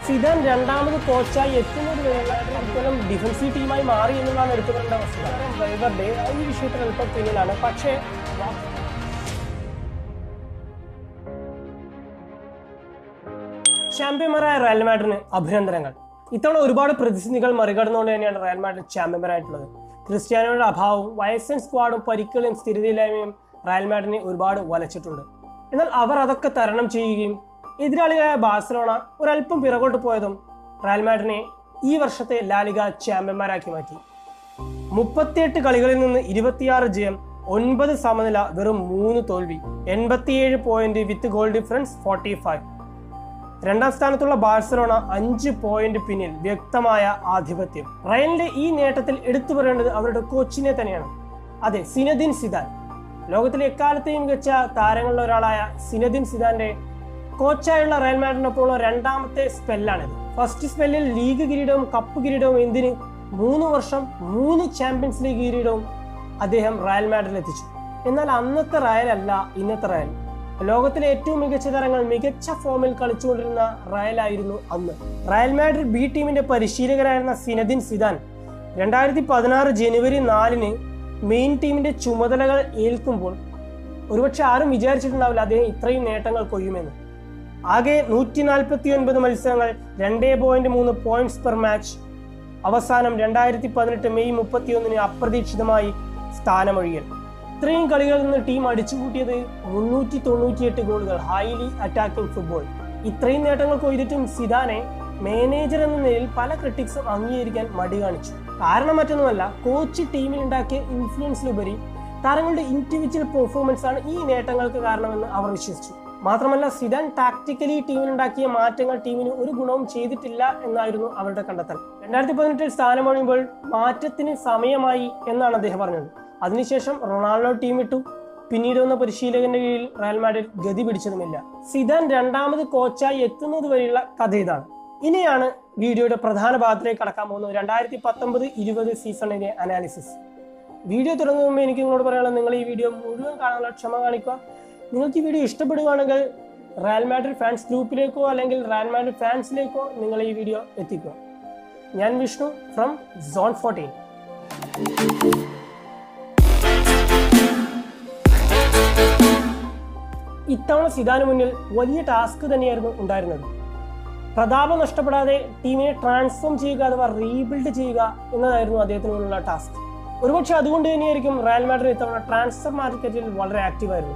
Zidane രണ്ടാമത് കോച്ചായി എത്തുന്നത് വരെയുള്ള ഇക്കൊല്ലം ഡിഫൻസീവ് ടീമായി മാറി എന്നുള്ളതാണ് എടുത്തു പറയേണ്ട അവസ്ഥ ഡ്രൈവറുടെ ഈ വിഷയത്തിൽ അല്പം പിന്നിലാണ് പക്ഷേ ചാമ്പ്യന്മാരായ റയൽ മാഡ്രിന് അഭിനന്ദനങ്ങൾ ഇത്തവണ ഒരുപാട് പ്രതിസന്ധികൾ മറികടന്നുകൊണ്ട് തന്നെയാണ് റയൽ മാഡ്രിഡ് ചാമ്പ്യന്മാരായിട്ടുള്ളത് ക്രിസ്ത്യാനോയുടെ അഭാവവും വയസ്സൻ സ്ക്വാഡും പരിക്കുകളും സ്ഥിരതയില്ലായ്മയും റയൽ മാഡ്രിനെ ഒരുപാട് വലച്ചിട്ടുണ്ട് എന്നാൽ അവർ അതൊക്കെ തരണം ചെയ്യുകയും എതിരാളികളായ ബാഴ്സലോണ ഒരല്പം പിറകോട്ട് പോയതും റയൽ മാഡ്രിനെ ഈ വർഷത്തെ ലാലിക ചാമ്പ്യന്മാരാക്കി മാറ്റി മുപ്പത്തിയെട്ട് കളികളിൽ നിന്ന് ഇരുപത്തിയാറ് ജയം ഒൻപത് സമനില വെറും മൂന്ന് തോൽവി എൺപത്തിയേഴ് point with goal difference forty five രണ്ടാം സ്ഥാനത്തുള്ള ബാഴ്സലോണ അഞ്ച് പോയിന്റ് പിന്നിൽ വ്യക്തമായ ആധിപത്യം റയലിന്റെ ഈ നേട്ടത്തിൽ എടുത്തു പറയേണ്ടത് അവരുടെ കോച്ചിനെ തന്നെയാണ് അതെ സിനദിൻ സിദാൻ ലോകത്തിലെ എക്കാലത്തെയും മികച്ച താരങ്ങളിൽ ഒരാളായ സിനദിൻ സിദാന്റെ കോച്ചായുള്ള റയൽ മാഡ്രിനൊപ്പമുള്ള രണ്ടാമത്തെ സ്പെല്ലാണിത് ഫസ്റ്റ് സ്പെല്ലിൽ ലീഗ് കിരീടവും കപ്പ് കിരീടവും എന്തിന് മൂന്ന് വർഷം മൂന്ന് ചാമ്പ്യൻസ് ലീഗ് കിരീടവും അദ്ദേഹം റയൽ മാഡ്രിൽ എത്തിച്ചു എന്നാൽ അന്നത്തെ റയൽ അല്ല ഇന്നത്തെ റയൽ ലോകത്തിലെ ഏറ്റവും മികച്ച താരങ്ങൾ മികച്ച ഫോമിൽ കളിച്ചുകൊണ്ടിരുന്ന റയലായിരുന്നു അന്ന് റയൽ മാഡ്രിഡ് ബി ടീമിന്റെ പരിശീലകരായിരുന്ന സിനദിൻ സിദാൻ രണ്ടായിരത്തി പതിനാറ് ജനുവരി നാലിന് മെയിൻ ടീമിന്റെ ചുമതലകൾ ഏൽക്കുമ്പോൾ ഒരുപക്ഷെ ആരും വിചാരിച്ചിട്ടുണ്ടാവില്ല അദ്ദേഹം ഇത്രയും നേട്ടങ്ങൾ കൊയ്യുമെന്ന് ആകെ നൂറ്റി നാൽപ്പത്തി ഒൻപത് മത്സരങ്ങൾ രണ്ടേ പോയിന്റ് മൂന്ന് പോയിന്റ്സ് പെർ മാച്ച് അവസാനം രണ്ടായിരത്തി പതിനെട്ട് മെയ് മുപ്പത്തിയൊന്നിന് അപ്രതീക്ഷിതമായി സ്ഥാനമൊഴിയൽ ഇത്രയും കളികളിൽ നിന്ന് ടീം അടിച്ചുകൂട്ടിയത് മുന്നൂറ്റി തൊണ്ണൂറ്റിയെട്ട് ഗോളുകൾ ഹൈലി അറ്റാക്കിംഗ് ഫുട്ബോൾ ഇത്രയും നേട്ടങ്ങൾ കൊയ്തിട്ടും സിദാനെ മാനേജർ എന്ന നിലയിൽ പല ക്രിട്ടിക്സും അംഗീകരിക്കാൻ മടി കാണിച്ചു കാരണം മറ്റൊന്നുമല്ല കോച്ച് ടീമിൽ ഉണ്ടാക്കിയ ഇൻഫ്ലുവൻസിലുപരി താരങ്ങളുടെ ഇൻഡിവിജ്വൽ പെർഫോമൻസ് ആണ് ഈ നേട്ടങ്ങൾക്ക് കാരണമെന്ന് അവർ വിശ്വസിച്ചു മാത്രമല്ല സിദാൻ ടാക്ടിക്കലി ടീമിനുണ്ടാക്കിയ മാറ്റങ്ങൾ ടീമിന് ഒരു ഗുണവും ചെയ്തിട്ടില്ല എന്നായിരുന്നു അവരുടെ കണ്ടെത്തൽ രണ്ടായിരത്തി പതിനെട്ടിൽ സ്ഥാനമൊഴിയുമ്പോൾ മാറ്റത്തിന് സമയമായി എന്നാണ് അദ്ദേഹം പറഞ്ഞത് അതിനുശേഷം റൊണാൾഡോ ടീം വിട്ടു പിന്നീട് വന്ന പരിശീലകന്റെ കീഴിൽ റയൽ മാഡ്രിഡ് ഗതി പിടിച്ചതുമില്ല സിദാൻ രണ്ടാമത് കോച്ചായി എത്തുന്നത് വരെയുള്ള കഥ ഇതാണ് ഇനിയാണ് വീഡിയോയുടെ പ്രധാന ഭാഗത്തിലേക്ക് കടക്കാൻ പോകുന്നത് രണ്ടായിരത്തി പത്തൊമ്പത് ഇരുപത് സീസണിന്റെ അനാലിസിസ് വീഡിയോ തുടങ്ങുന്ന മുമ്പ് എനിക്ക് നിങ്ങളോട് പറയാനുള്ളത് നിങ്ങൾ ഈ വീഡിയോ മുഴുവൻ കാണാനുള്ള ക്ഷമ കാണിക്കുക നിങ്ങൾക്ക് ഈ വീഡിയോ ഇഷ്ടപ്പെടുകയാണെങ്കിൽ റയൽ മാഡ്രിഡ് ഫാൻസ് ഗ്രൂപ്പിലേക്കോ അല്ലെങ്കിൽ റയൽ മാഡ്രിഡ് ഫാൻസിലേക്കോ നിങ്ങൾ ഈ വീഡിയോ എത്തിക്കുക ഞാൻ വിഷ്ണു ഫ്രം സോൺ ഫോർട്ടീൻ ഇത്തവണ സിദാന് മുന്നിൽ വലിയ ടാസ്ക് തന്നെയായിരുന്നു ഉണ്ടായിരുന്നത് പ്രതാപം നഷ്ടപ്പെടാതെ ടീമിനെ ട്രാൻസ്ഫോം ചെയ്യുക അഥവാ റീബിൽഡ് ചെയ്യുക എന്നതായിരുന്നു അദ്ദേഹത്തിന് മുന്നിലുള്ള ടാസ്ക് ഒരുപക്ഷെ അതുകൊണ്ട് തന്നെയായിരിക്കും റയൽ മാഡ്രിഡ് ഇത്തവണ ട്രാൻസ്ഫർ മാർക്കറ്റിൽ വളരെ ആക്റ്റീവായിരുന്നു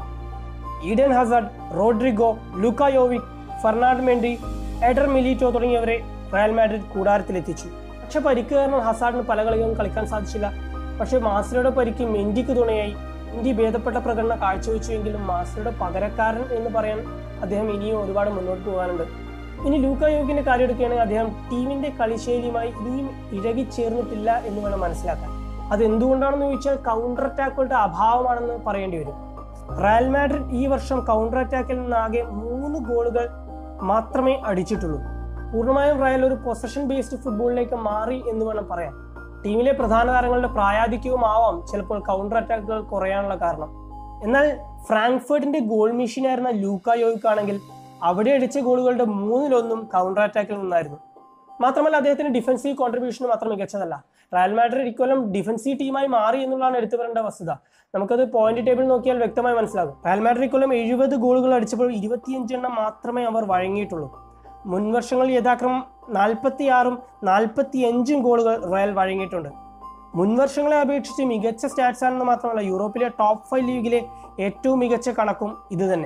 Eden Hazard Rodrigo Luka Jovic Ferland Mendy Eder Militao തുടങ്ങിയവരെ റയൽ മാഡ്രിഡ് കൂടാരത്തിലെത്തിച്ചു പക്ഷെ പരിക്ക് കാരണം ഹസാഡിന് പല കളികളും കളിക്കാൻ സാധിച്ചില്ല പക്ഷേ മാസിലയുടെ പരിക്ക് മെൻഡിക്ക് തുണയായി ഇന്ത്യ ഭേദപ്പെട്ട പ്രകടനം കാഴ്ചവെച്ചുവെങ്കിലും മാസിലയുടെ പകരക്കാരൻ എന്ന് പറയാൻ അദ്ദേഹം ഇനിയും ഒരുപാട് മുന്നോട്ട് പോകാനുണ്ട് ഇനി ലൂക്ക യോഗിന്റെ കാര്യം എടുക്കുകയാണെങ്കിൽ അദ്ദേഹം ടീമിന്റെ കളിശൈലിയുമായി ഇനിയും ഇഴകിച്ചേർന്നിട്ടില്ല എന്ന് വേണം മനസ്സിലാക്കാൻ അത് എന്തുകൊണ്ടാണെന്ന് ചോദിച്ചാൽ കൗണ്ടർ അറ്റാക്കുകളുടെ അഭാവമാണെന്ന് പറയേണ്ടി വരും റയൽ മാഡ്രിഡ് ഈ വർഷം കൗണ്ടർ അറ്റാക്കിൽ നിന്നാകെ മൂന്ന് ഗോളുകൾ മാത്രമേ അടിച്ചിട്ടുള്ളൂ പൂർണ്ണമായും റയൽ ഒരു പൊസഷൻ ബേസ്ഡ് ഫുട്ബോളിലേക്ക് മാറി എന്ന് വേണം പറയാൻ ടീമിലെ പ്രധാന താരങ്ങളുടെ പ്രായാധിക്യവും ആവാം ചിലപ്പോൾ കൗണ്ടർ അറ്റാക്കുകൾ കുറയാനുള്ള കാരണം എന്നാൽ ഫ്രാങ്ക്ഫർട്ടിന്റെ ഗോൾ മെഷീനായിരുന്ന ലൂക്ക യോയ്ക്കാണെങ്കിൽ അവിടെ അടിച്ച ഗോളുകളുടെ മൂന്നിലൊന്നും കൗണ്ടർ അറ്റാക്കിൽ നിന്നായിരുന്നു മാത്രമല്ല അദ്ദേഹത്തിന് ഡിഫൻസീവ് കോൺട്രിബ്യൂഷൻ മാത്രം മികച്ചതല്ല റയൽ മാഡ്രിഡ് ഇക്കൊല്ലം ഡിഫൻസീവ് ടീമായി മാറി എന്നുള്ളതാണ് എടുത്തു പറയേണ്ട വസ്തുത നമുക്കത് പോയിന്റ് ടേബിൾ നോക്കിയാൽ വ്യക്തമായി മനസ്സിലാകും റയൽ മാഡ്രിഡ് ഇക്കൊല്ലം എഴുപത് ഗോളുകൾ അടിച്ചപ്പോൾ ഇരുപത്തിയഞ്ചെണ്ണം മാത്രമേ അവർ വഴങ്ങിയിട്ടുള്ളൂ മുൻ വർഷങ്ങളിൽ യഥാക്രമം നാൽപ്പത്തി ആറും നാൽപ്പത്തി അഞ്ചും ഗോളുകൾ റയൽ വഴങ്ങിയിട്ടുണ്ട് മുൻ വർഷങ്ങളെ അപേക്ഷിച്ച് മികച്ച സ്റ്റാറ്റ്സ് ആണെന്ന് മാത്രമല്ല യൂറോപ്പിലെ ടോപ്പ് ഫൈവ് ലീഗിലെ ഏറ്റവും മികച്ച കണക്കും ഇത് തന്നെ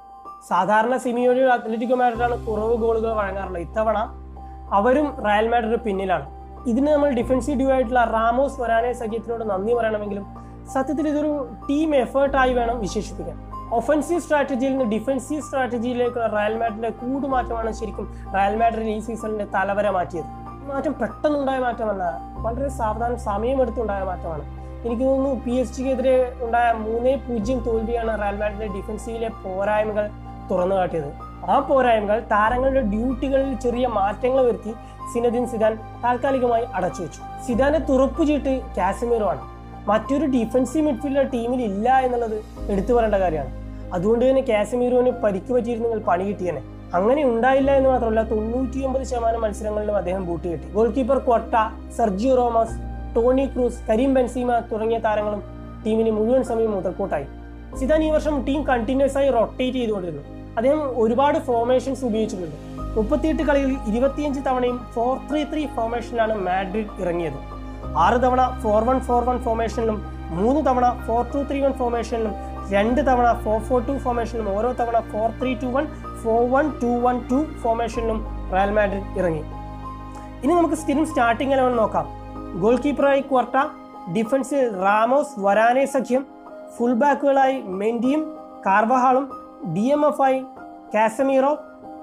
സാധാരണ സിമിയോണിയോ അത്ലറ്റിക്കോ മാഡ്രിഡാണ് കുറവ് ഗോളുകൾ വഴങ്ങാറുള്ളത് ഇത്തവണ അവരും റയൽ മാഡ്രിഡ് പിന്നിലാണ് ഇതിന് നമ്മൾ ഡിഫൻസീവ് ഡ്യൂ ആയിട്ടുള്ള റാമോസ് വരാനെ സഖ്യത്തിനോട് നന്ദി പറയണമെങ്കിലും സത്യത്തിൽ ഇതൊരു ടീം എഫേർട്ടായി വേണം വിശേഷിപ്പിക്കാൻ ഒഫൻസീവ് സ്ട്രാറ്റജിയിൽ നിന്ന് ഡിഫൻസീവ് സ്ട്രാറ്റജിയിലേക്കുള്ള റയൽ മാഡ്രിഡിന്റെ കൂടുമാറ്റമാണ് ശരിക്കും റയൽ മാഡ്രിഡ് ഈ സീസണിന്റെ തലവര മാറ്റിയത് ഈ മാറ്റം പെട്ടെന്നുണ്ടായ മാറ്റമല്ല വളരെ സാവധാനം സമയമെടുത്തുണ്ടായ മാറ്റമാണ് എനിക്ക് തോന്നുന്നു പി എസ് ജിക്കെതിരെ ഉണ്ടായ മൂന്നേ പൂജ്യം തോൽവിയാണ് റയൽ മാഡ്രിഡിന്റെ ഡിഫൻസീവിലെ പോരായ്മകൾ തുറന്നു കാട്ടിയത് ആ പോരായ്മകൾ താരങ്ങളുടെ ഡ്യൂട്ടികളിൽ ചെറിയ മാറ്റങ്ങൾ വരുത്തി സിനദിൻ സിദാൻ താൽക്കാലികമായി അടച്ചു വെച്ചു സിദാന്റെ തുറപ്പ് ചീട്ട് കാസിമീറോ ആണ് മറ്റൊരു ഡിഫൻസീവ് മിഡ്ഫീൽഡർ ടീമിൽ ഇല്ല എന്നുള്ളത് എടുത്തു പറയേണ്ട കാര്യമാണ് അതുകൊണ്ട് തന്നെ കാസിമീറോന് പരിക്ക് പറ്റിയിരുന്നെങ്കിൽ പണി കിട്ടിയനെ അങ്ങനെ ഉണ്ടായില്ല എന്ന് മാത്രമല്ല തൊണ്ണൂറ്റി ഒമ്പത് ശതമാനം മത്സരങ്ങളിലും അദ്ദേഹം ബൂട്ട് കിട്ടി goalkeeper Courtois Sergio Ramos Toni Kroos Karim Benzema തുടങ്ങിയ താരങ്ങളും ടീമിന് മുഴുവൻ സമയം മുതൽക്കൂട്ടായി സിദാൻ ഈ വർഷം ടീം കണ്ടിന്യൂസ് ആയി റൊട്ടേറ്റ് ചെയ്തുകൊണ്ടിരുന്നു അദ്ദേഹം ഒരുപാട് ഫോർമേഷൻസ് ഉപയോഗിച്ചിട്ടുണ്ട് മുപ്പത്തിയെട്ട് കളികളിൽ ഇരുപത്തിയഞ്ച് തവണയും ഫോർ ത്രീ ത്രീ ഫോർമേഷനിലാണ് മാഡ്രിഡ് ഇറങ്ങിയത് ആറ് തവണ ഫോർ വൺ ഫോർ വൺ ഫോർമേഷനിലും മൂന്ന് തവണ ഫോർ ടു ത്രീ വൺ ഫോർമേഷനിലും രണ്ട് തവണ ഫോർ ഫോർ ടു ഫോർമേഷനിലും ഓരോ തവണ four three two one four one two one two ഫോർമേഷനിലും റയൽ മാഡ്രിഡ് ഇറങ്ങി ഇനി നമുക്ക് സ്ഥിരം സ്റ്റാർട്ടിംഗ് ഇലവൻ നോക്കാം ഗോൾ കീപ്പറായി ക്വർട്ട ഡിഫൻസിൽ റാമോസ് വരാനെ സഖ്യം ഫുൾ ബാക്കുകളായി മെൻഡിയും കാർവഹാളും ഡി എം എഫ് ഐ Casemiro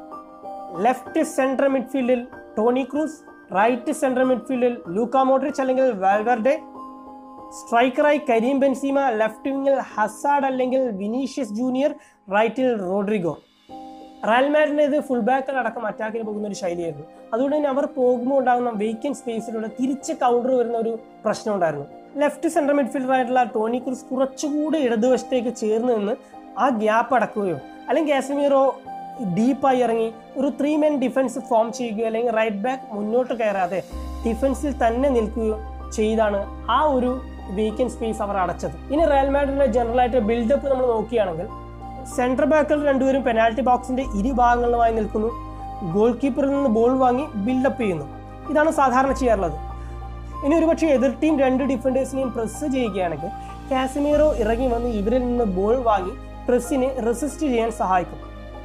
left central മിഡ്ഫീൽഡിൽ Tony Kroos right central മിഡ്ഫീൽഡിൽ ലൂക്ക മോഡ്രിച്ച് അല്ലെങ്കിൽ വാൽവർഡെ സ്ട്രൈക്കറായി കരീം ബെൻസീമ ലെഫ്റ്റ് വിങ്ങിൽ ഹസാഡ് അല്ലെങ്കിൽ വിനീഷ്യസ് ജൂനിയർ റൈറ്റിൽ റോഡ്രിഗോ റയൽ മാഡ്രിഡ് ഇത് ഫുൾ ബാക്ക് അടക്കം അറ്റാക്കിന് പോകുന്ന ഒരു ശൈലിയായിരുന്നു അതുകൊണ്ട് തന്നെ അവർ പോകുമ്പോൾ ഉണ്ടാകുന്ന വേക്കൻ സ്പേസിലൂടെ തിരിച്ച് കൗണ്ടർ വരുന്ന ഒരു പ്രശ്നം ഉണ്ടായിരുന്നു ലെഫ്റ്റ് സെൻട്രൽ മിഡ്ഫീൽഡർ ആയിട്ടുള്ള ടോണി ക്രൂസ് കുറച്ചുകൂടി ഇടതുവശത്തേക്ക് ചേർന്ന് നിന്ന് ആ ഗ്യാപ്പ് അടക്കുകയോ അല്ലെങ്കിൽ കാസമീറോ ഡീപ്പായി ഇറങ്ങി ഒരു ത്രീ മെൻ ഡിഫൻസ് ഫോം ചെയ്യുകയോ അല്ലെങ്കിൽ റൈറ്റ് ബാക്ക് മുന്നോട്ട് കയറാതെ ഡിഫൻസിൽ തന്നെ നിൽക്കുകയോ ചെയ്താണ് ആ ഒരു വേക്കൻ സ്പേസ് അവർ അടച്ചത് ഇനി റയൽ മാഡ്രിഡിന്റെ ജനറൽ ആയിട്ട് ബിൽഡപ്പ് നമ്മൾ നോക്കുകയാണെങ്കിൽ സെൻട്രൽ ബാക്കുകൾ രണ്ടുപേരും പെനാൽറ്റി ബോക്സിന്റെ ഇരുഭാഗങ്ങളിലുമായി നിൽക്കുന്നു ഗോൾ കീപ്പറിൽ നിന്ന് ബോൾ വാങ്ങി ബിൽഡപ്പ് ചെയ്യുന്നു ഇതാണ് സാധാരണ ചെയ്യാറുള്ളത് ഇനി ഒരുപക്ഷെ എതിർ ടീം രണ്ട് ഡിഫൻഡേഴ്സിനെയും പ്രസ് ചെയ്യുകയാണെങ്കിൽ കാസിമീറോ ഇറങ്ങി വന്ന് ഇവരിൽ നിന്ന് ബോൾ വാങ്ങി പ്രസ്സിനെ റെസിസ്റ്റ് ചെയ്യാൻ സഹായിക്കും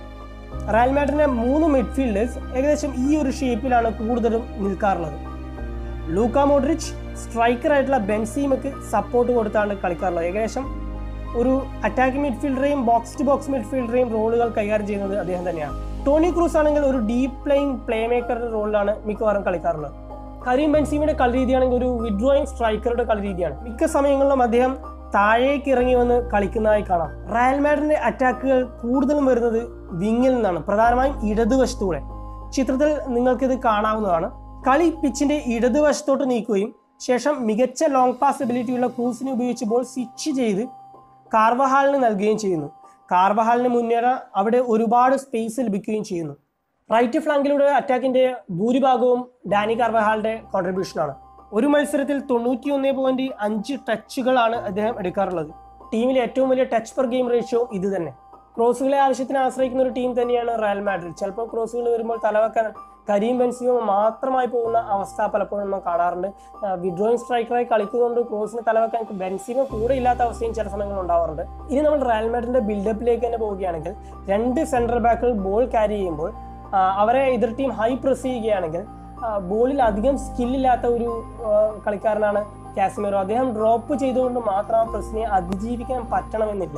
റയൽ മാഡ്രിഡിന്റെ മൂന്ന് മിഡ്ഫീൽഡേഴ്സ് ഏകദേശം ഈ ഒരു ഷേപ്പിലാണ് കൂടുതലും നിൽക്കാറുള്ളത് ലൂക്ക മോഡ്രിച്ച് സ്ട്രൈക്കർ ആയിട്ടുള്ള ബെൻസീമക്ക് സപ്പോർട്ട് കൊടുത്താണ് കളിക്കാറുള്ളത് ഏകദേശം ഒരു അറ്റാക്കിംഗ് മിഡ്ഫീൽഡറെയും ബോക്സ് ടു ബോക്സ് മിഡ്ഫീൽഡറെയും റോളുകൾ കൈകാര്യം ചെയ്യുന്നത് അദ്ദേഹം തന്നെയാണ് ടോണി ക്രൂസ് ആണെങ്കിൽ ഒരു ഡീപ് പ്ലേയിങ് പ്ലേ മേക്കറുടെ റോളിലാണ് മിക്കവാറും കളിക്കാറുള്ളത് കരീം ബെൻസീമിന്റെ കളി രീതിയാണെങ്കിൽ ഒരു വിഡ്രോയിങ് സ്ട്രൈക്കറുടെ കളി രീതിയാണ് മിക്ക സമയങ്ങളിലും അദ്ദേഹം താഴേക്ക് ഇറങ്ങി വന്ന് കളിക്കുന്നതായി കാണാം റയൽ മാഡ്രിഡിന്റെ അറ്റാക്കുകൾ കൂടുതലും വരുന്നത് വിങ്ങിൽ നിന്നാണ് പ്രധാനമായും ഇടതുവശത്തൂടെ ചിത്രത്തിൽ നിങ്ങൾക്കിത് കാണാവുന്നതാണ് കളി പിച്ചിന്റെ ഇടതുവശത്തോട്ട് നീക്കുകയും ശേഷം മികച്ച ലോങ് പാസ് എബിലിറ്റിയുള്ള ക്രൂസിനെ ഉപയോഗിച്ച് ബോൾ സ്വിച്ച് ചെയ്ത് കാർവഹാളിന് നൽകുകയും ചെയ്യുന്നു കാർവഹാളിന് മുന്നേറാൻ അവിടെ ഒരുപാട് സ്പേസ് ലഭിക്കുകയും ചെയ്യുന്നു റൈറ്റ് ഫ്ലാങ്കിലൂടെ അറ്റാക്കിന്റെ ഭൂരിഭാഗവും ഡാനി കാർവഹാളിന്റെ കോൺട്രിബ്യൂഷനാണ് ഒരു മത്സരത്തിൽ തൊണ്ണൂറ്റി ഒന്ന് പോയിന്റ് അഞ്ച് ടച്ചുകളാണ് അദ്ദേഹം എടുക്കാറുള്ളത് ടീമിലെ ഏറ്റവും വലിയ ടച്ച് പെർ ഗെയിം റേഷ്യോ ഇത് തന്നെ ക്രോസുകളെ ആവശ്യത്തിന് ആശ്രയിക്കുന്ന ഒരു ടീം തന്നെയാണ് റയൽ മാഡ്രിഡ് ചിലപ്പോൾ ക്രോസുകൾ വരുമ്പോൾ തലവെക്കാൻ കരീം ബെൻസിമോ മാത്രമായി പോകുന്ന അവസ്ഥ പലപ്പോഴും നമ്മൾ കാണാറുണ്ട് വിഡ്രോയിങ് സ്ട്രൈക്കറായി കളിക്കുന്നതുകൊണ്ട് ക്രോസിന് തലവെക്കാൻ ബെൻസിമോ കൂടെ ഇല്ലാത്ത അവസ്ഥയും ചില സമയങ്ങളിൽ ഉണ്ടാവാറുണ്ട് ഇനി നമ്മൾ റയൽ മാഡ്രിഡിന്റെ ബിൽഡപ്പിലേക്ക് തന്നെ പോവുകയാണെങ്കിൽ രണ്ട് സെൻട്രൽ ബാക്കുകൾ ബോൾ ക്യാരി ചെയ്യുമ്പോൾ ആ, അവരെ എതിർ ടീം ഹൈ പ്രസ് ചെയ്യുകയാണെങ്കിൽ ആ, ബോളിൽ അധികം സ്കില്ലില്ലാത്ത ഒരു ആ, കളിക്കാരനാണ് കാസിമേറോ അദ്ദേഹം ഡ്രോപ്പ് ചെയ്തുകൊണ്ട് മാത്രം ആ പ്രസ്സിനെ അതിജീവിക്കാൻ പറ്റണമെന്നില്ല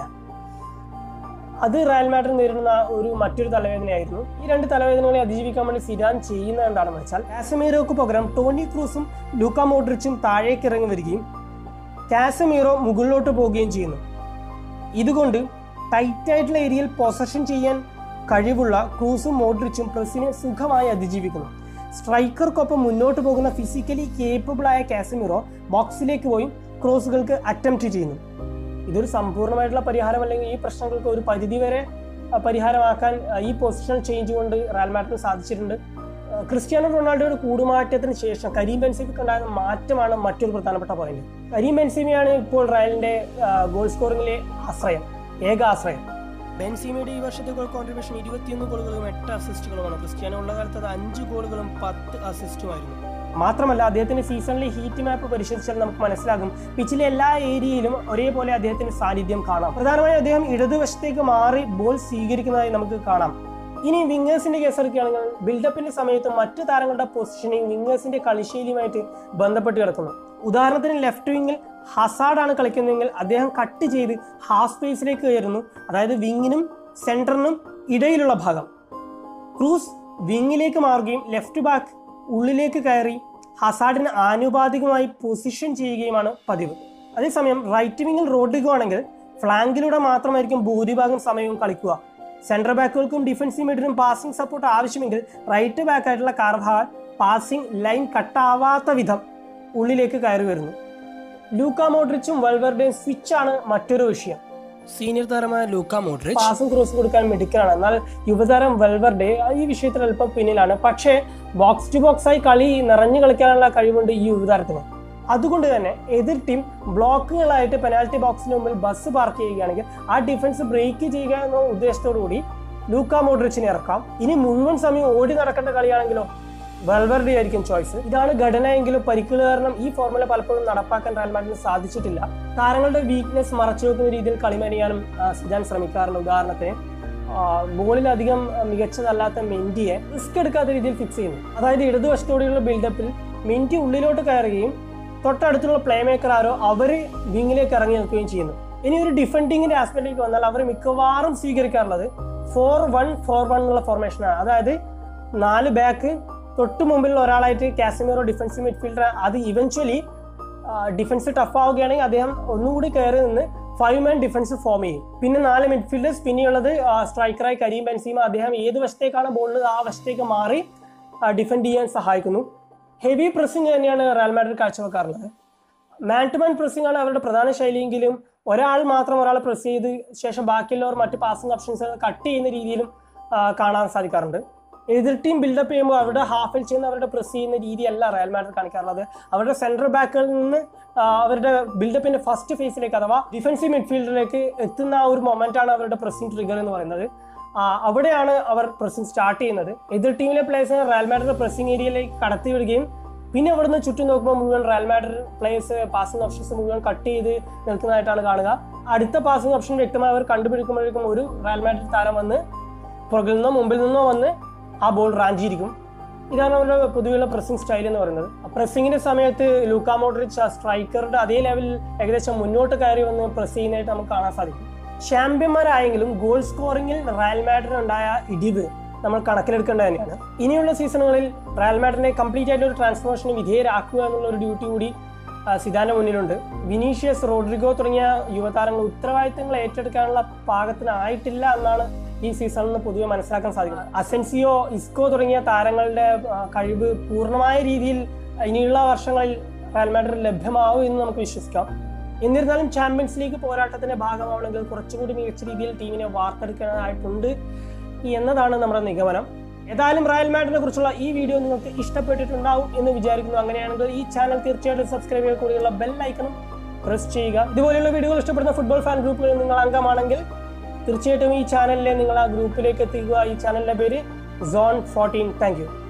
അത് റയൽ മാഡ്രിഡ് നേരിടുന്ന ഒരു മറ്റൊരു തലവേദനയായിരുന്നു ഈ രണ്ട് തലവേദനകളെ അതിജീവിക്കാൻ വേണ്ടി സിരാൻ ചെയ്യുന്നത് എന്താണെന്ന് വെച്ചാൽ കാസമീറോക്ക് പകരം ടോണി ക്രൂസും ലൂക്ക മോഡ്രിച്ചും താഴേക്ക് ഇറങ്ങി വരികയും കാസമീറോ മുകളിലോട്ട് പോവുകയും ചെയ്യുന്നു ഇതുകൊണ്ട് ടൈറ്റ് ആയിട്ടുള്ള ഏരിയയിൽ പൊസഷൻ ചെയ്യാൻ കഴിവുള്ള ക്രൂസും മോഡ്രിച്ചും പ്രസ്സിനെ സുഖമായി അതിജീവിക്കുന്നു സ്ട്രൈക്കർക്കൊപ്പം മുന്നോട്ട് പോകുന്ന ഫിസിക്കലി കേപ്പബിൾ ആയ കാസമിറോ ബോക്സിലേക്ക് പോയി ക്രോസുകൾക്ക് അറ്റംപ്റ്റ് ചെയ്യുന്നു ഇതൊരു സമ്പൂർണ്ണമായിട്ടുള്ള പരിഹാരം അല്ലെങ്കിൽ ഈ പ്രശ്നങ്ങൾക്ക് ഒരു പരിധി വരെ ആ, പരിഹാരമാക്കാൻ ആ, ഈ പൊസിഷൻ ചേഞ്ച് കൊണ്ട് റയൽ മാഡ്രിഡിന് സാധിച്ചിട്ടുണ്ട് ആ, ക്രിസ്ത്യാനോ റൊണാൾഡോയുടെ കൂടുമാറ്റത്തിന് ശേഷം കരീം ബെൻസിമയ്ക്ക് ഉണ്ടാകുന്ന മാറ്റമാണ് മറ്റൊരു പ്രധാനപ്പെട്ട പോയിന്റ് കരീം ബെൻസിമയാണ് ഇപ്പോൾ റയലിന്റെ ആ, ഗോൾ സ്കോറിംഗിലെ ആശ്രയം ഏക ആശ്രയം ബെൻസീമയുടെ ഈ വർഷത്തെ ഗോൾ കോൺട്രിബ്യൂഷൻ ഇരുപത്തിയൊന്ന് ഗോളുകളും എട്ട് അസിസ്റ്റുകളുമാണ് ക്രിസ്ത്യാനോ ഉള്ള കാലത്ത് അത് അഞ്ച് ഗോളുകളും പത്ത് അസിസ്റ്റുമായിരുന്നു മാത്രമല്ല അദ്ദേഹത്തിന്റെ സീസണിലെ ഹീറ്റ് മാപ്പ് പരിശോധിച്ചാൽ നമുക്ക് മനസ്സിലാകും പിച്ചിലെ എല്ലാ ഏരിയയിലും ഒരേപോലെ അദ്ദേഹത്തിന്റെ സാന്നിധ്യം കാണാം പ്രധാനമായും അദ്ദേഹം ഇടതുവശത്തേക്ക് മാറി ബോൾ സ്വീകരിക്കുന്നതായി നമുക്ക് കാണാം ഇനി വിങ്ങേഴ്സിന്റെ കേസ് എടുക്കുകയാണെങ്കിൽ ബിൽഡപ്പിന്റെ സമയത്ത് മറ്റു താരങ്ങളുടെ പൊസിഷനിങ് വിങ്ങേഴ്സിന്റെ കളിശൈലിയുമായിട്ട് ബന്ധപ്പെട്ട് കിടക്കുന്നു ഉദാഹരണത്തിന് ലെഫ്റ്റ് വിങ്ങിൽ ഹസാഡാണ് കളിക്കുന്നതെങ്കിൽ അദ്ദേഹം കട്ട് ചെയ്ത് ഹാഫ് സ്പേസിലേക്ക് കയറുന്നു അതായത് വിങ്ങിനും സെന്ററിനും ഇടയിലുള്ള ഭാഗം ക്രൂസ് വിങ്ങിലേക്ക് മാറുകയും ലെഫ്റ്റ് ബാക്ക് ഉള്ളിലേക്ക് കയറി ഹസാഡിന് ആനുപാതികമായി പൊസിഷൻ ചെയ്യുകയുമാണ് പതിവ് അതേസമയം റൈറ്റ് വിങ്ങിൽ റോഡിഗോ ആണെങ്കിൽ ഫ്ലാങ്കിലൂടെ മാത്രമായിരിക്കും ഭൂരിഭാഗം സമയവും കളിക്കുക സെൻട്രൽ ബാക്കുകൾക്കും ഡിഫൻസീവ് മിഡിനും പാസിംഗ് സപ്പോർട്ട് ആവശ്യമെങ്കിൽ റൈറ്റ് ബാക്ക് ആയിട്ടുള്ള കാർഭാൾ പാസിംഗ് ലൈൻ കട്ടാവാത്ത വിധം ഉള്ളിലേക്ക് കയറി വരുന്നു ലൂക്ക മോഡ്രിച്ചും വൽവർഡേയും സ്വിച്ചാണ് മറ്റൊരു വിഷയം സീനിയർ താരമായ ലൂക്ക മോഡ്രിച്ച് പാസും ക്രോസ് കൊടുക്കാൻ മിടുക്കനാണ് എന്നാൽ യുവതാരം വെൽവർഡെ ഈ വിഷയത്തിൽ അല്പം പിന്നിലാണ് പക്ഷേ ബോക്സ് ടു ബോക്സ് ആയി കളി നിറഞ്ഞു കളിക്കാനുള്ള കഴിവുണ്ട് ഈ യുവതാരത്തിന് അതുകൊണ്ട് തന്നെ എതിർ ടീം ബ്ലോക്കുകളായിട്ട് പെനാൽറ്റി ബോക്സിന് മുമ്പിൽ ബസ് പാർക്ക് ചെയ്യുകയാണെങ്കിൽ ആ ഡിഫൻസ് ബ്രേക്ക് ചെയ്യുക എന്ന ഉദ്ദേശത്തോടു കൂടി ലൂക്ക മോഡ്രിച്ചിനെ ഇറക്കാം ഇനി മുഴുവൻ സമയം ഓടി നടക്കേണ്ട കളിയാണെങ്കിലോ വെൽവർഡി ആയിരിക്കും ചോയ്സ് ഇതാണ് ഘടന എങ്കിലും പരിക്കുകൾ കാരണം ഈ ഫോർമുല പലപ്പോഴും നടപ്പാക്കാൻ റയൽ മാഡ്രിഡിന് സാധിച്ചിട്ടില്ല താരങ്ങളുടെ വീക്ക്നെസ് മറച്ചു വെക്കുന്ന രീതിയിൽ കളിമണിയാനും സിജാൻ ശ്രമിക്കാറുണ്ട് ഉദാഹരണത്തിന് ആ, ബോളിൽ അധികം ആ, മികച്ചതല്ലാത്ത മെൻഡിയെ റിസ്ക് എടുക്കാത്ത രീതിയിൽ ഫിക്സ് ചെയ്യുന്നു അതായത് ഇടതുവശത്തോടെയുള്ള ബിൽഡപ്പിൽ മെൻഡി ഉള്ളിലോട്ട് കയറുകയും തൊട്ടടുത്തുള്ള പ്ലേ മേക്കർ ആരോ അവര് വിങ്ങിലേക്ക് ഇറങ്ങി നിൽക്കുകയും ചെയ്യുന്നു ഇനി ഒരു ഡിഫൻഡിങ്ങിന്റെ ആസ്പെക്റ്റിലേക്ക് വന്നാൽ അവർ മിക്കവാറും സ്വീകരിക്കാറുള്ളത് ഫോർ വൺ ഫോർ വൺ എന്നുള്ള ഫോർമേഷനാണ് അതായത് നാല് ബാക്ക് തൊട്ട് മുമ്പിലുള്ള ഒരാളായിട്ട് കാസമിറോ ഡിഫൻസീവ് മിഡ്ഫീൽഡർ അത് ഇവൻച്വലി ഡിഫൻസ് ടഫ് ആവുകയാണെങ്കിൽ അദ്ദേഹം ഒന്നുകൂടി കയറി നിന്ന് ഫൈവ് മാൻ ഡിഫൻസ് ഫോം ചെയ്യും പിന്നെ നാല് മിഡ്ഫീൽഡേഴ്സ് പിന്നെയുള്ളത് സ്ട്രൈക്കറായി കരീം ബെൻസീമ അദ്ദേഹം ഏത് വശത്തേക്കാണ് ബോളിൽ ആ വശത്തേക്ക് മാറി ഡിഫെൻഡ് ചെയ്യാൻ സഹായിക്കുന്നു ഹെവി പ്രസ്സിംഗ് തന്നെയാണ് റയൽ മാഡ്രിഡ് കാഴ്ചവെക്കാറുള്ളത് മാൻ ടു മാൻ പ്രസ്സിംഗ് ആണ് അവരുടെ പ്രധാന ശൈലിയെങ്കിലും ഒരാൾ മാത്രം ഒരാൾ പ്രസ് ചെയ്ത് ശേഷം ബാക്കിയുള്ളവർ മറ്റ് പാസിംഗ് ഓപ്ഷൻസ് കട്ട് ചെയ്യുന്ന രീതിയിലും ആ, കാണാൻ സാധിക്കാറുണ്ട് എതിർ ടീം ബിൽഡപ്പ് ചെയ്യുമ്പോൾ അവരുടെ ഹാഫിൽ ചെയ്യുന്ന അവരുടെ പ്രസ് ചെയ്യുന്ന രീതിയല്ല റയൽ മാഡ്രിഡ് കാണിക്കാറുള്ളത് അവരുടെ സെൻട്രൽ ബാക്കുകളിൽ നിന്ന് ആ, അവരുടെ ബിൽഡപ്പിന്റെ ഫസ്റ്റ് ഫേസിലേക്ക് അഥവാ ഡിഫൻസീവ് മിഡ്ഫീൽഡിലേക്ക് എത്തുന്ന ആ ഒരു മൊമെന്റ് ആണ് അവരുടെ പ്രസ്സിംഗ് ട്രിഗർ എന്ന് പറയുന്നത് ആ, അവിടെയാണ് അവർ പ്രസ്സിംഗ് സ്റ്റാർട്ട് ചെയ്യുന്നത് എതിർ ടീമിലെ പ്ലേയേഴ്സിനെ റയൽ മാഡ്രിഡ് പ്രസ്സിംഗ് ഏരിയയിലേക്ക് കടത്തി വിടുകയും പിന്നെ അവിടുന്ന് ചുറ്റും നോക്കുമ്പോൾ മുഴുവൻ Real Madrid players passing options മുഴുവൻ കട്ട് ചെയ്ത് നിൽക്കുന്നതായിട്ടാണ് കാണുക അടുത്ത പാസിംഗ് ഓപ്ഷൻ വ്യക്തമായി അവർ കണ്ടുപിടിക്കുമ്പോഴേക്കും ഒരു റയൽ മാഡ്രിഡ് താരം വന്ന് പുറകിൽ നിന്നോ മുമ്പിൽ നിന്നോ വന്ന് ആ ബോൾ റാഞ്ചിയിരിക്കും ഇതാണ് അവരുടെ പൊതുവെയുള്ള പ്രസ്സിംഗ് സ്റ്റൈൽ എന്ന് പറയുന്നത് പ്രസ്സിങ്ങിന്റെ സമയത്ത് ലൂക്കാ മോഡ്രിച്ച് സ്ട്രൈക്കറുടെ അതേ ലെവലിൽ ഏകദേശം മുന്നോട്ട് കയറി വന്ന് പ്രസ് ചെയ്യുന്നതായിട്ട് നമുക്ക് കാണാൻ സാധിക്കും ചാമ്പ്യന്മാരായെങ്കിലും ഗോൾ സ്കോറിംഗിൽ റയൽ മാഡ്രിഡ് ഉണ്ടായ ഇടിവ് നമ്മൾ കണക്കിലെടുക്കേണ്ടത് തന്നെയാണ് ഇനിയുള്ള സീസണുകളിൽ റയൽ മാഡ്രിഡിനെ കംപ്ലീറ്റ് ആയിട്ട് ഒരു ട്രാൻസ്ഫോർമേഷന് വിധേയരാക്കുക എന്നുള്ള ഒരു ഡ്യൂട്ടി കൂടി ആ, സിദാന്റെ മുന്നിലുണ്ട് വിനീഷ്യസ് റോഡ്രിഗോ തുടങ്ങിയ യുവതാരങ്ങൾ ഉത്തരവാദിത്തങ്ങൾ ഏറ്റെടുക്കാനുള്ള പാകത്തിനായിട്ടില്ല എന്നാണ് ഈ സീസണിൽ നിന്ന് പൊതുവെ മനസ്സിലാക്കാൻ സാധിക്കുന്നത് അസെൻസിയോ ഇസ്കോ തുടങ്ങിയ താരങ്ങളുടെ ആ, കഴിവ് പൂർണ്ണമായ രീതിയിൽ ഇനിയുള്ള വർഷങ്ങളിൽ റയൽ മാഡ്രിഡ് ലഭ്യമാവും എന്ന് നമുക്ക് വിശ്വസിക്കാം എന്നിരുന്നാലും ചാമ്പ്യൻസ് ലീഗ് പോരാട്ടത്തിന്റെ ഭാഗമാവണമെങ്കിൽ കുറച്ചുകൂടി മികച്ച രീതിയിൽ ടീമിനെ വാർത്തെടുക്കാനായിട്ടുണ്ട് എന്നതാണ് നമ്മുടെ നിഗമനം ഏതായാലും റയൽ മാഡ്രിഡിനെ കുറിച്ചുള്ള ഈ വീഡിയോ നിങ്ങൾക്ക് ഇഷ്ടപ്പെട്ടിട്ടുണ്ടാവും എന്ന് വിചാരിക്കുന്നു അങ്ങനെയാണെങ്കിൽ ഈ ചാനൽ തീർച്ചയായിട്ടും സബ്സ്ക്രൈബ് ചെയ്യുക കൂടിയുള്ള ബെൽ ഐക്കണും പ്രസ് ചെയ്യുക ഇതുപോലെയുള്ള വീഡിയോകൾ ഇഷ്ടപ്പെടുന്ന ഫുട്ബോൾ ഫാൻ ഗ്രൂപ്പുകളിൽ നിങ്ങൾ അംഗമാണെങ്കിൽ തീർച്ചയായിട്ടും ഈ ചാനലിലെ നിങ്ങൾ ആ ഗ്രൂപ്പിലേക്ക് എത്തിക്കുക ഈ ചാനലിന്റെ പേര് സോൺ ഫോർട്ടീൻ താങ്ക് യു